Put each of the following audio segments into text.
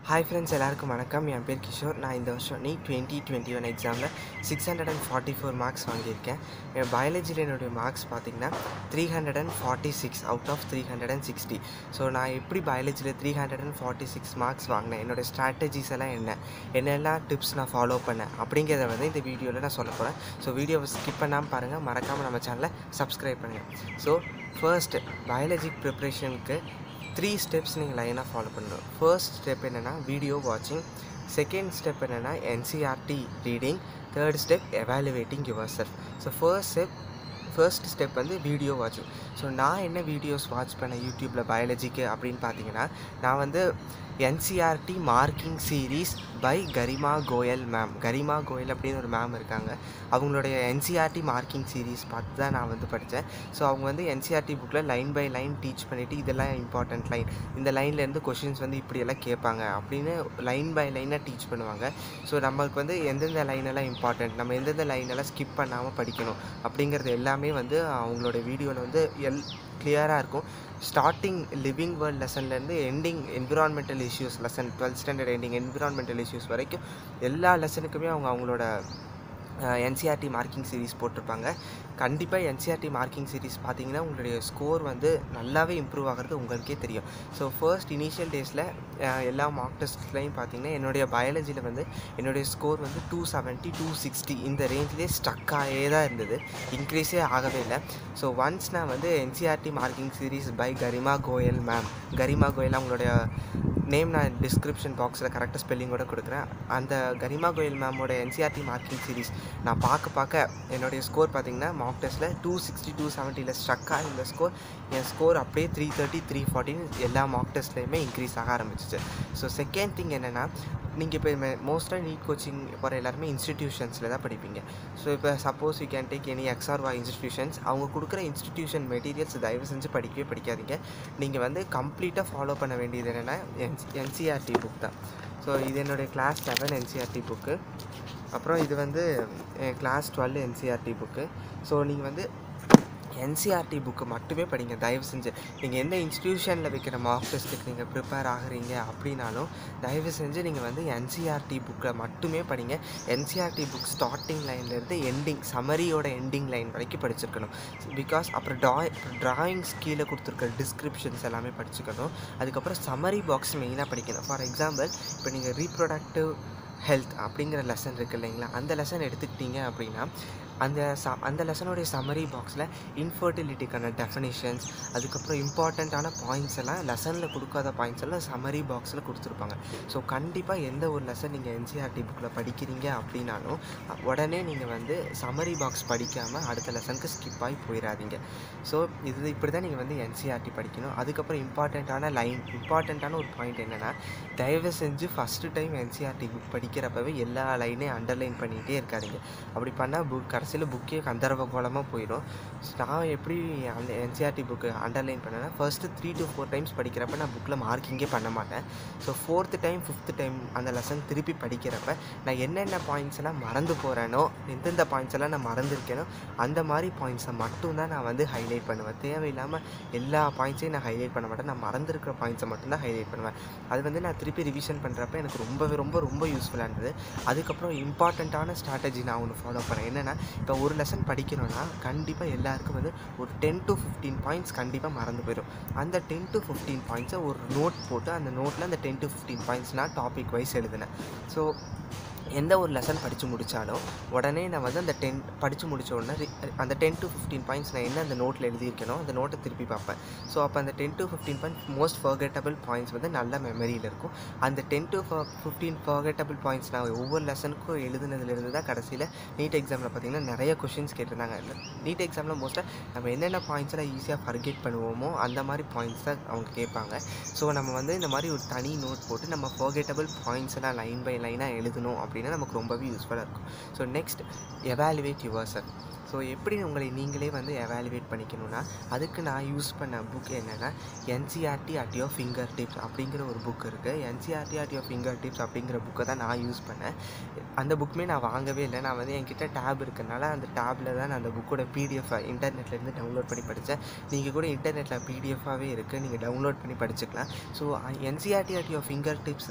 hi friends எல்லாருக்கும் வணக்கம் என் பேர் கிஷோர் நான் இந்த வருஷம் நீ டுவெண்ட்டி டுவெண்ட்டி ஒன் எக்ஸாமில் six hundred and forty four marks வாங்கியிருக்கேன் என் பயாலஜியில் என்னுடைய மார்க்ஸ் பார்த்தீங்கன்னா three hundred and forty six out of three hundred and sixty so நான் எப்படி பயாலஜியில் three hundred and forty six marks வாங்கினேன் என்னோடய ஸ்ட்ராட்டஜிஸ் எல்லாம் என்ன என்னெல்லாம் டிப்ஸ் நான் ஃபாலோ பண்ணேன் அப்படிங்கிறத வந்து இந்த வீடியோவில் நான் சொல்ல போகிறேன் ஸோ வீடியோவை ஸ்கிப் பண்ணாமல் பாருங்கள் மறக்காமல் நம்ம சேனலை சப்ஸ்கிரைப் பண்ணுங்கள் ஸோ ஃபர்ஸ்ட் பயாலஜி ப்ரிப்ரேஷனுக்கு த்ரீ ஸ்டெப்ஸ் நீங்கள் லைனாக ஃபாலோ பண்ணணும் ஃபர்ஸ்ட் ஸ்டெப் என்னென்னா வீடியோ வாட்சிங் செகண்ட் ஸ்டெப் என்னென்னா NCERT reading third step evaluating yourself so first step first step வந்து வீடியோ வாட்சிங் ஸோ நான் என்ன வீடியோஸ் வாட்ச் பண்ணேன் யூடியூப்பில் பயாலஜிக்கு அப்படின்னு பார்த்தீங்கன்னா நான் வந்து NCERT marking series by Garima Goyal ma'am Garima Goyal அப்படின்னு ஒரு மேம் இருக்காங்க அவங்களுடைய என்சிஆர்டி மார்க்கிங் சீரீஸ் பார்த்து தான் நான் வந்து படித்தேன் ஸோ அவங்க வந்து என்சிஆர்டி புக்கில் லைன் பை லைன் டீச் பண்ணிவிட்டு இதெல்லாம் இம்பார்ட்டண்ட் லைன் இந்த லைன்லேருந்து கொஷின்ஸ் வந்து இப்படியெல்லாம் கேட்பாங்க அப்படின்னு லைன் பை லைனாக டீச் பண்ணுவாங்க ஸோ நம்மளுக்கு வந்து எந்தெந்த லைனெல்லாம் இம்பார்ட்டண்ட் நம்ம எந்தெந்த லைனெல்லாம் ஸ்கிப் பண்ணாமல் படிக்கணும் அப்படிங்கிறது எல்லாமே வந்து அவங்களோட வீடியோவில் வந்து எல் கிளியராக இருக்கும் ஸ்டார்டிங் லிவிங் வேர்ல்ட் லெசன்லேருந்து ending environmental issues lesson twelfth standard ending environmental issues வரைக்கும் எல்லா லெசனுக்குமே அவங்க அவங்களோட என்சிஆர்டி மார்க்கிங் சீரீஸ் போட்டிருப்பாங்க கண்டிப்பாக என்சிஆர்டி மார்க்கிங் சீரீஸ் பார்த்தீங்கன்னா உங்களுடைய ஸ்கோர் வந்து நல்லாவே இம்ப்ரூவ் ஆகிறது உங்களுக்கே தெரியும் ஸோ ஃபர்ஸ்ட் இனிஷியல் டேஸில் எல்லா மார்க் டெஸ்ட்லையும் பார்த்தீங்கன்னா என்னுடைய பயாலஜியில் வந்து என்னுடைய ஸ்கோர் வந்து டூ செவன்ட்டி டூ சிக்ஸ்டி இந்த ரேஞ்சிலே ஸ்டக் ஆகவே தான் இருந்தது இன்க்ரீஸே ஆகவே இல்லை ஸோ ஒன்ஸ் நான் வந்து NCERT marking series by Garima Goyal ma'am Garima Goyal அவங்களுடைய நேம் நான் டிஸ்கிரிப்ஷன் பாக்ஸில் கரெக்டாக ஸ்பெல்லிங்கோட கொடுக்குறேன் அந்த கரிமா கோயல் மேமோட என்சிஆர்டி மார்க்கிங் சீரீஸ் நான் பார்க்க பார்க்க என்னுடைய ஸ்கோர் பார்த்தீங்கன்னா மார்க் டெஸ்ட்டில் டூ சிக்ஸ்டி டூ செவன்ட்டியில் ஸ்ட்ரக்காக இந்த ஸ்கோர் என் ஸ்கோர் அப்படியே த்ரீ தேர்ட்டி த்ரீ ஃபார்ட்டின்னு எல்லா மார்க் டெஸ்ட்லேயுமே இன்க்ரீஸ் ஆக ஆரம்பிச்சிச்சு ஸோ செகண்ட் திங் என்னென்னா நீங்கள் இப்போ மோஸ்ட்டாக நீட் கோச்சிங் போகிற எல்லாருமே இன்ஸ்டிடியூஷன்ஸில் தான் படிப்பீங்க ஸோ இப்போ suppose you can take any எக்ஸ்ஆர்வா இன்ஸ்டிடியூஷன்ஸ் அவங்க கொடுக்குற இன்ஸ்டிடியூஷன் மெட்டீரியல்ஸ் தயவு செஞ்சு படிக்கவே படிக்காதீங்க நீங்கள் வந்து கம்ப்ளீட்டாக ஃபாலோ பண்ண வேண்டியது என்னென்னா என் என்சிஆர்டி புக் தான் ஸோ இது என்னுடைய கிளாஸ் லெவன் என்சிஆர்டி புக்கு அப்புறம் இது வந்து class twelve NCERT book so நீங்கள் வந்து என்சிஆர்டி புக்கு மட்டுமே படிங்க தயவு செஞ்சு நீங்கள் எந்த இன்ஸ்டியூஷனில் வைக்கிற மார்க் டெஸ்ட்டுக்கு நீங்கள் ப்ரிப்பேர் ஆகுறீங்க அப்படின்னாலும் தயவு செஞ்சு நீங்கள் வந்து என்சிஆர்டி புக்கை மட்டுமே படிங்க என்சிஆர்டி புக் ஸ்டார்டிங் லைன்லேருந்து எண்டிங் சமரியோட எண்டிங் லைன் வரைக்கும் படிச்சிருக்கணும் பிகாஸ் அப்புறம் ட்ரா ட்ராயிங்ஸ் கீழே கொடுத்துருக்க டிஸ்கிரிப்ஷன்ஸ் எல்லாமே படிச்சுக்கணும் அதுக்கப்புறம் சமரி பாக்ஸ் மெயினாக படிக்கணும் ஃபார் எக்ஸாம்பிள் இப்போ நீங்கள் ரீப்ரொடக்டிவ் ஹெல்த் அப்படிங்கிற லெசன் இருக்குது இல்லைங்களா அந்த லெசன் எடுத்துக்கிட்டீங்க அப்படின்னா அந்த ச அந்த லெசனுடைய சம்மரி பாக்ஸில் இன்ஃபர்டிலிட்டிக்கான டெஃபினேஷன்ஸ் அதுக்கப்புறம் இம்பார்ட்டண்ட்டான பாயிண்ட்ஸ் எல்லாம் லெசனில் கொடுக்காத பாயிண்ட்ஸ் எல்லாம் சம்மரி பாக்ஸில் கொடுத்துருப்பாங்க ஸோ கண்டிப்பாக எந்த ஒரு லெசன் நீங்கள் என்சிஆர்டி புக்கில் படிக்கிறீங்க அப்படின்னாலும் உடனே நீங்கள் வந்து சம்மரி பாக்ஸ் படிக்காமல் அடுத்த லெசனுக்கு ஸ்கிப் ஆகி போயிடாதீங்க ஸோ இது இப்படி தான் நீங்கள் வந்து என்சிஆர்டி படிக்கணும் அதுக்கப்புறம் இம்பார்ட்டண்ட்டான லைன் இம்பார்ட்டண்ட்டான ஒரு பாயிண்ட் என்னென்னா தயவு செஞ்சு ஃபஸ்ட்டு டைம் என்சிஆர்டி புக் படிக்கிறப்பவே எல்லா லைனையும் அண்டர்லைன் பண்ணிகிட்டே இருக்காதிங்க அப்படி பண்ணால் புக் கடைசியில் புக்கே கந்தர்வ கோலமாக போயிடும் நான் எப்படி அந்த என்சிஆர்டி புக்கு அண்டர்லைன் பண்ணேன்னா first three to four times படிக்கிறப்ப நான் புக்கில் மார்க்கிங்கே பண்ண மாட்டேன் so fourth time fifth time அந்த லெசன் திருப்பி படிக்கிறப்ப நான் என்னென்ன பாயிண்ட்ஸ் எல்லாம் மறந்து போகிறேனோ எந்தெந்த பாயிண்ட்ஸ் எல்லாம் நான் மறந்துருக்கேனோ அந்த மாதிரி பாயிண்ட்ஸை மட்டும்தான் நான் வந்து ஹைலைட் பண்ணுவேன் தேவையில்லாமல் எல்லா பாயிண்ட்ஸையும் நான் ஹைலைட் பண்ண மாட்டேன் நான் மறந்துருக்கிற பாயிண்ட்ஸை மட்டும்தான் ஹைலைட் பண்ணுவேன் அது வந்து நான் திருப்பி ரிவிஷன் பண்ணுறப்ப எனக்கு ரொம்பவே ரொம்ப ரொம்ப யூஸ்ஃபுல்லாக இருந்தது அதுக்கப்புறம் இம்பார்ட்டண்ட்டான ஸ்ட்ராட்டஜி நான் ஒன்று ஃபாலோ பண்ணேன் என்னென்னா இப்போ ஒரு லெசன் படிக்கணும்னா கண்டிப்பாக எல்லாருக்கும் வந்து ஒரு டென் டு ஃபிஃப்டீன் பாயிண்ட்ஸ் கண்டிப்பாக மறந்து போயிடும் அந்த டென் டு ஃபிஃப்டீன் பாயிண்ட்ஸை ஒரு நோட் போட்டு அந்த நோட்டில் அந்த டென் டு ஃபிஃப்டீன் பாயிண்ட்ஸ் நான் டாபிக் வைஸ் எழுதினேன் ஸோ எந்த ஒரு லெசன் படித்து முடித்தாலும் உடனே நான் வந்து அந்த டென் படித்து முடித்த உடனே அந்த டென் டு ஃபிஃப்டீன் பாயிண்ட்ஸ் நான் என்ன அந்த நோட்டில் எழுதியிருக்கேனோ அந்த நோட்டை திருப்பி பார்ப்பேன் ஸோ அப்போ அந்த ten to fifteen point most forgettable points வந்து நல்ல மெமரியில் இருக்கும் அந்த ten to fifteen forgettable points நான் ஒவ்வொரு லெசனுக்கும் எழுதுனதுலேருந்து தான் கடைசியில் நீட் எக்ஸாமில் பார்த்திங்கன்னா நிறைய கொஷின்ஸ் கேட்டிருந்தாங்க நீட் எக்ஸாமில் மோஸ்ட்டாக நம்ம என்னென்ன பாயிண்ட்ஸ்லாம் ஈஸியாக ஃபர்கெட் பண்ணுவோமோ அந்த மாதிரி பாயிண்ட்ஸ் தான் அவங்க கேட்பாங்க ஸோ நம்ம வந்து இந்த மாதிரி ஒரு தனி நோட் போட்டு நம்ம ஃபர்கெட்டபிள் பாயிண்ட்ஸ் எல்லாம் லைன் பை லைனாக எழுதணும் அப்படின்னா நமக்கு ரொம்பவே யூஸ்ஃபுல்லாக இருக்கும் so next evaluate yourself so எப்படி உங்களை நீங்களே வந்து எவாலுவேட் பண்ணிக்கணும்னா அதுக்கு நான் யூஸ் பண்ண புக் என்னென்னா NCERT at your fingertips அப்படிங்கிற ஒரு புக் இருக்குது NCERT at your fingertips அப்படிங்கிற புக்கை தான் நான் யூஸ் பண்ணேன் அந்த புக்குமே நான் வாங்கவே இல்லை நான் வந்து என்கிட்ட டேப் இருக்கிறனால அந்த டேப்பில் தான் நான் அந்த புக்கோட பிடிஎஃப் இன்டர்நெட்லேருந்து டவுன்லோட் பண்ணி படித்தேன் நீங்கள் கூட இன்டர்நெட்டில் பிடிஎஃபாகவே இருக்குது நீங்கள் டவுன்லோட் பண்ணி படிச்சுக்கலாம் so NCERT at your fingertips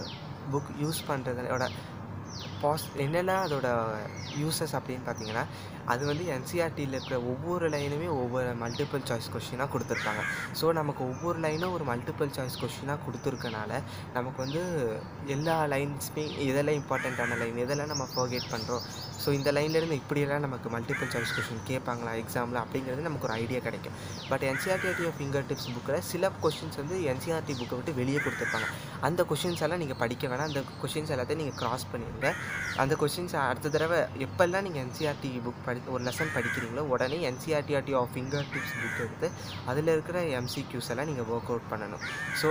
book use பண்ணுறதோட பாஸ் என்னெல்லாம் அதோட யூசஸ் அப்படின்னு பார்த்தீங்கன்னா அது வந்து என்சிஆர்டியில் இருக்கிற ஒவ்வொரு லைனுமே ஒவ்வொரு மல்டிபிள் சாய்ஸ் கொஷினாக கொடுத்துருக்காங்க ஸோ நமக்கு ஒவ்வொரு லைனும் ஒரு மல்டிபிள் சாய்ஸ் கொஷினாக கொடுத்துருக்கனால நமக்கு வந்து எல்லா லைன்ஸுமே இதெல்லாம் இம்பார்ட்டண்ட்டான லைன் இதெல்லாம் நம்ம ஃபர்கேட் பண்ணுறோம் ஸோ இந்த லைன்லேருந்து இப்படியெல்லாம் நமக்கு மல்டிபிள் சாய்ஸ் கொஷின் கேட்பாங்களா எக்ஸாமில் அப்படிங்கிறது நமக்கு ஒரு ஐடியா கிடைக்கும் but NCERT of fingertips புக்கில் சில கொஷின்ஸ் வந்து என்சிஆர்டி புக்கை விட்டு வெளியே கொடுத்துருப்பாங்க அந்த கொஷின்ஸ் எல்லாம் நீங்கள் படிக்க வேணாம் அந்த கொஷின்ஸ் எல்லாத்தையும் நீங்கள் கிராஸ் பண்ணிடுங்க அந்த கொஷின்ஸ் அடுத்த தடவை எப்போல்லாம் நீங்கள் என்சிஆர்டி புக் படி ஒரு லெசன் படிக்கிறீங்களோ உடனே NCERT of fingertips book எடுத்து அதில் இருக்கிற எம்சிக்யூஸ் எல்லாம் நீங்கள் ஒர்க் அவுட் பண்ணணும் ஸோ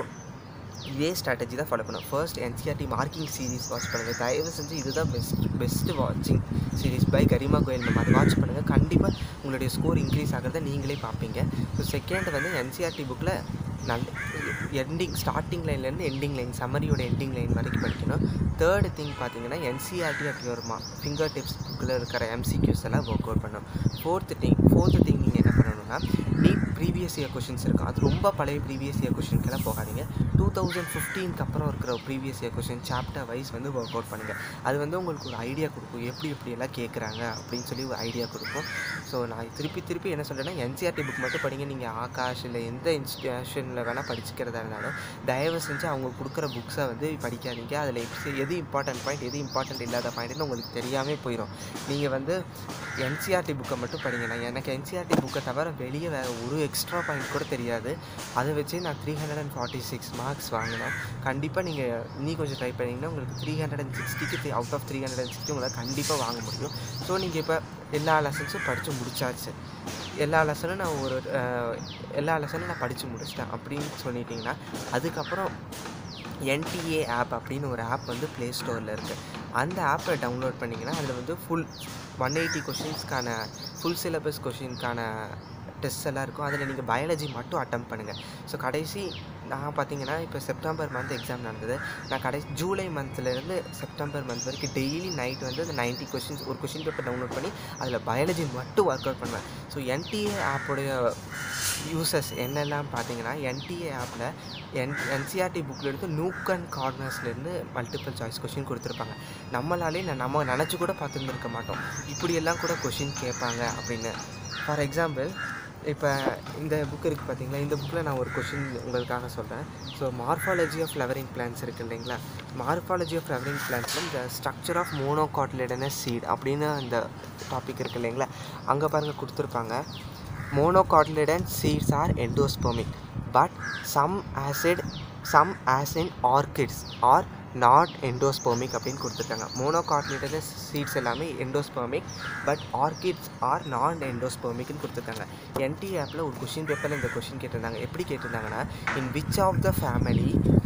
இதே ஸ்ட்ராட்டஜி தான் ஃபாலோ பண்ணணும் first NCERT marking series watch பண்ணுங்கள் தயவு செஞ்சு இதுதான் பெஸ்ட் பெஸ்ட்டு வாட்சிங் சீரிஸ் பை கரிமா கோயில் நம்ம அதை வாட்ச் பண்ணுங்கள் கண்டிப்பாக உங்களுடைய ஸ்கோர் இன்க்ரீஸ் ஆகிறத நீங்களே பார்ப்பீங்க ஸோ செகண்ட் வந்து என்சிஆர்டி புக்கில் நல்ல எண்டிங் ஸ்டார்டிங் லைன்லேருந்து எண்டிங் லைன் சம்மரியோட எண்டிங் லைன் வரைக்கும் படிக்கணும் தேர்டு திங் பார்த்தீங்கன்னா என்சிஆர்டி அட் யுவர் மா ஃபிங்கர் டிப்ஸ் புக்கில் இருக்கிற எம்சிக்யூஸ் எல்லாம் ஒர்க் அவுட் பண்ணணும் ஃபோர்த்து திங் ஃபோர்த்து திங் நீங்கள் என்ன பண்ணணும்னா நீட் ப்ரீவியஸ் இயர் கொஷின்ஸ் இருக்கும் அது ரொம்ப பழைய ப்ரீவியஸ் இயர் கொஷின்க்கெல்லாம் போகாதீங்க டூ தௌசண்ட் ஃபிஃப்டீனுக்கு அப்புறம் இருக்கிற previous year question chapter wise வந்து ஒர்க் அவுட் பண்ணுங்கள் அது வந்து உங்களுக்கு ஒரு ஐடியா கொடுக்கும் எப்படி எப்படியெல்லாம் கேட்குறாங்க அப்படின்னு சொல்லி ஒரு ஐடியா கொடுக்கும் ஸோ நான் திருப்பி திருப்பி என்ன சொல்கிறேன்னா என்சிஆர்டி புக் மட்டும் படிங்க நீங்கள் ஆகாஷ் இல்லை எந்த இன்ஸ்டியூஷனில் வேணால் படிச்சுக்கிறதா இருந்தாலும் தயவு செஞ்சு அவங்க கொடுக்குற புக்ஸை வந்து படிக்காதீங்க அதில் எது இம்பார்ட்டன்ட் பாயிண்ட் எது இம்பார்ட்டன்ட் இல்லாத பாயிண்ட்னு உங்களுக்கு தெரியாமல் போயிடும் நீங்கள் வந்து என்சிஆர்டி புக்கை மட்டும் படிங்க நான் எனக்கு என்சிஆர்டி புக்கை தவிர வெளியே வேறு ஒரு எக்ஸ்ட்ரா பாயிண்ட் கூட தெரியாது அதை வச்சு நான் three hundred and forty six marks வாங்கினேன் கண்டிப்பாக நீங்கள் இன்னி கொஞ்சம் ட்ரை பண்ணிங்கன்னா உங்களுக்கு த்ரீ ஹண்ட்ரட் அண்ட் சிக்ஸ்டிக்கு out of three hundred and sixty உங்களால் கண்டிப்பாக வாங்க முடியும் ஸோ நீங்கள் இப்போ எல்லா லெசன்ஸும் படித்து முடிச்சாச்சு எல்லா லெசனும் நான் ஒரு அஹ், எல்லா லெசனும் நான் படித்து முடிச்சிட்டேன் அப்படின்னு சொல்லிட்டிங்கன்னா அதுக்கப்புறம் என்டிஏ ஆப் அப்படின்னு ஒரு ஆப் வந்து ப்ளே ஸ்டோரில் இருக்குது அந்த ஆப்பை டவுன்லோட் பண்ணிங்கன்னா அதில் வந்து ஃபுல் ஒன் எயிட்டி கொஷின்ஸ்க்கான ஃபுல் சிலபஸ் கொஷினுக்கான டெஸ்ட் எல்லாம் இருக்கும் அதில் நீங்கள் பயாலஜி மட்டும் அட்டம் பண்ணுங்கள் ஸோ கடைசி நான் பார்த்தீங்கன்னா இப்போ செப்டம்பர் மந்த் எக்ஸாம் நடந்தது நான் கடைசி ஜூலை மந்த்லேருந்து செப்டம்பர் மந்த் வரைக்கும் டெய்லி நைட் வந்து அந்த நைன்ட்டி கொஷின்ஸ் ஒரு கொஷின் பேப்பர் டவுன்லோட் பண்ணி அதில் பயாலஜி மட்டும் ஒர்க் அவுட் பண்ணுவேன் ஸோ என்டிஏ ஆப்போடைய யூசஸ் என்னெல்லாம் பார்த்தீங்கன்னா என்டிஏ ஆப்பில் என் என்சிஆர்டி புக்கில் இருந்து நூக் அண்ட் கார்னர்ஸ்லேருந்து மல்டிபிள் சாய்ஸ் கொஷின் கொடுத்துருப்பாங்க நம்மளாலே ந- நம்ம நினச்சி கூட பார்த்துருந்துருக்க மாட்டோம் இப்படியெல்லாம் கூட கொஷின் கேட்பாங்க அப்படின்னு ஃபார் எக்ஸாம்பிள் இப்போ இந்த புக் இருக்குது பார்த்தீங்களா இந்த புக்கில் நான் ஒரு கொஷின் உங்களுக்காக சொல்கிறேன் so morphology of flowering plants இருக்குது இல்லைங்களா மார்ஃபாலஜி ஆஃப் ஃப்ளவரிங் பிளான்ஸில் இந்த ஸ்ட்ரக்சர் ஆஃப் மோனோகாட்லேடனஸ் சீட் அப்படின்னு அந்த டாபிக் இருக்குது இல்லைங்களா அங்கே பாருங்கள் கொடுத்துருப்பாங்க monocotyledon seeds are endospermic but some acid some as in orchids are not endospermic அப்படின்னு கொடுத்துருக்காங்க monocotyledonous seeds எல்லாமே endospermic but orchids are non எண்டோஸ்பெர்மிக்னு கொடுத்துருக்காங்க என்டி ஆப்பில் ஒரு கொஷின் பேப்பரில் இந்த கொஷின் கேட்டிருந்தாங்க எப்படி கேட்டிருந்தாங்கன்னா in which of the family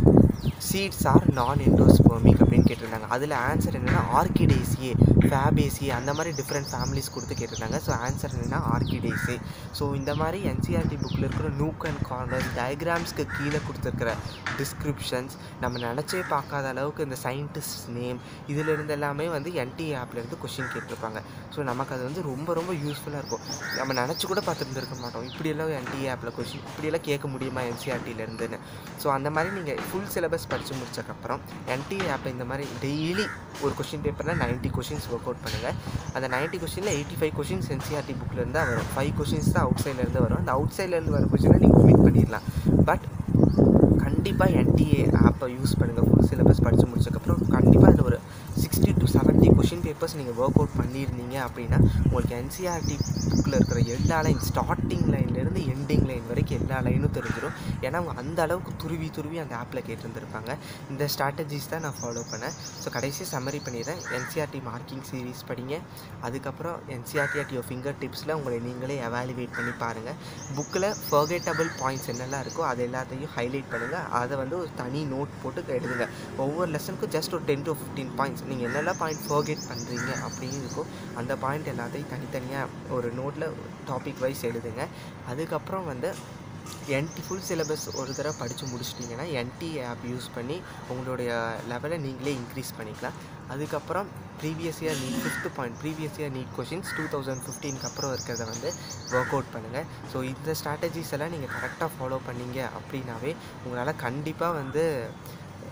seeds are non endospermic அப்படின்னு கேட்டிருந்தாங்க அதில் ஆன்சர் என்னென்னா ஆர்கிடேசியே ஃபேபேசியே அந்த மாதிரி டிஃப்ரெண்ட் ஃபேமிலிஸ் கொடுத்து கேட்டிருந்தாங்க ஸோ ஆன்சர் என்னென்னா ஆர்கிடேஸே ஸோ இந்த மாதிரி என்சிஆர்டி புக்கில் இருக்கிற நூக் அண்ட் கார்னர்ஸ் டயக்ராம்ஸ்க்கு கீழே கொடுத்துருக்கிற டிஸ்கிரிப்ஷன்ஸ் நம்ம நினச்சே பார்க்காத அளவுக்கு இந்த சயின்டிஸ்ட் நேம் இதில் இருந்து எல்லாமே வந்து என்டி ஆப்லேருந்து கொஷின் கேட்டிருப்பாங்க ஸோ நமக்கு அது வந்து ரொம்ப ரொம்ப யூஸ்ஃபுல்லாக இருக்கும் நம்ம நினச்சி கூட பார்த்துருந்துருக்க மாட்டோம் இப்படியெல்லாம் என்டி ஆப்பில் கொஷின் இப்படியெல்லாம் கேட்க முடியுமா என்சிஆர்டிலேருந்துன்னு ஸோ அந்த மாதிரி நீங்கள் ஃபுல் சிலபஸ் படித்து முடிச்சக்கப்புறம் என்டி ஆப்பில் இந்த மாதிரி டெய்லி ஒரு கொஷின் பேப்பரில் 90 கொஷின்ஸ் ஒர்க் அவுட் பண்ணுங்கள் அந்த 90 கொஷினில் எயிட்டி ஃபைவ் கொஷின்ஸ் என்சிஆர்டி புக்லேருந்து தான் வரும் ஃபைவ் கொஷின்ஸ் தான் அவுட் சைட்லேருந்து வரும் அந்த அவுட் சைட்லேருந்து வர கொஷினை நீங்கள் ஒமிட் பண்ணிடலாம் பட் கண்டிப்பாக என்டிஏ ஆப்பை யூஸ் பண்ணுங்கள் ஃபுல் சிலபஸ் படித்து முடிச்சக்கப்புறம் கண்டிப்பாக அதில் ஒரு சிக்ஸ்டி டு 70 கொஷின் பேப்பர்ஸ் நீங்கள் ஒர்க் அவுட் பண்ணியிருந்தீங்க அப்படின்னா உங்களுக்கு என்சிஆர்டி புக்கில் இருக்கிற எல்லா லைன் ஸ்டார்டிங் லைன்லேருந்து எண்டிங் லைன் வரைக்கும் எல்லா லைனும் தெரிஞ்சிடும் ஏன்னா அவங்க அந்த அளவுக்கு துருவி துருவி அந்த ஆப்பில் கேட்டிருந்துருப்பாங்க இந்த ஸ்ட்ராட்டஜிஸ் தான் நான் ஃபாலோ பண்ணேன் ஸோ கடைசி சம்மரி பண்ணிடுறேன் என்சிஆர்டி மார்க்கிங் சீரீஸ் படிங்க அதுக்கப்புறம் என்சிஆர்டி அட் யோர் ஃபிங்கர் டிப்ஸில் உங்களை நீங்களே எவாலுவேட் பண்ணி பாருங்கள் புக்கில் ஃபர்கேட்டபிள் பாயிண்ட்ஸ் என்னெல்லாம் இருக்கோ அது எல்லாத்தையும் ஹைலைட் பண்ணுங்கள் அதை வந்து ஒரு தனி நோட் போட்டு எழுதுங்க ஒவ்வொரு லெசனுக்கும் ஜஸ்ட் ஒரு டென் டு ஃபிஃப்டீன் பாயிண்ட்ஸ் நீங்கள் என்னெல்லாம் பாயிண்ட் ஃபர்கேட் பண்ணுறீங்க அப்படின்னு இருக்கோ அந்த பாயிண்ட் எல்லாத்தையும் தனித்தனியாக ஒரு நோட்டில் டாபிக் வைஸ் எழுதுங்க அதுக்கப்புறம் வந்து என்டி ஃபுல் சிலபஸ் ஒரு தடவை படித்து முடிச்சிட்டிங்கன்னா என்டி ஆப் யூஸ் பண்ணி உங்களுடைய லெவலை நீங்களே இன்க்ரீஸ் பண்ணிக்கலாம் அதுக்கப்புறம் previous year NEET fifth point previous year NEET questions two thousand ஃபிஃப்டீனுக்கு அப்புறம் இருக்கிறத வந்து ஒர்க் அவுட் பண்ணுங்கள் ஸோ இந்த ஸ்ட்ராட்டஜிஸ் எல்லாம் நீங்கள் கரெக்டாக ஃபாலோ பண்ணீங்க அப்படின்னாவே உங்களால் கண்டிப்பாக வந்து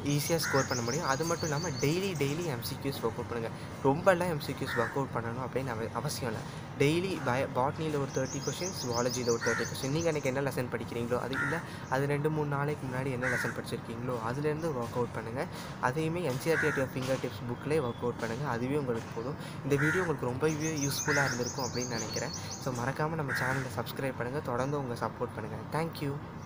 ஈஸியாக ஸ்கோர் பண்ண முடியும் அது மட்டும் இல்லாமல் daily daily MCQs work out பண்ணுங்கள் ரொம்பலாம் எம்சிக்யூஸ் ஒர்க் அவுட் பண்ணணும் அப்படின்னு அவ அவசியம் இல்லை டெய்லி பய பாட்னியில் ஒரு தேர்ட்டி கொஷின்ஸ் ஜுவாலஜியில் ஒரு தேர்ட்டி கொஷின் நீங்கள் அன்றைக்கி என்ன லெசன் படிக்கிறீங்களோ அது இல்லை அது ரெண்டு மூணு நாளைக்கு முன்னாடி என்ன லெசன் படிச்சிருக்கீங்களோ அதுலேருந்து ஒர்க் அவுட் பண்ணுங்கள் அதையுமே என்சிஆர்டி ஃபிங்கர் டிப்ஸ் புக்லேயே ஒர்க் அவுட் பண்ணுங்கள் அதுவே உங்களுக்கு போதும் இந்த வீடியோ உங்களுக்கு ரொம்பவே யூஸ்ஃபுல்லாக இருந்திருக்கும் அப்படின்னு நினைக்கிறேன் ஸோ மறக்காமல் நம்ம சேனலை சப்ஸ்கிரைப் பண்ணுங்கள் தொடர்ந்து உங்கள் சப்போர்ட் பண்ணுங்கள் தேங்க்யூ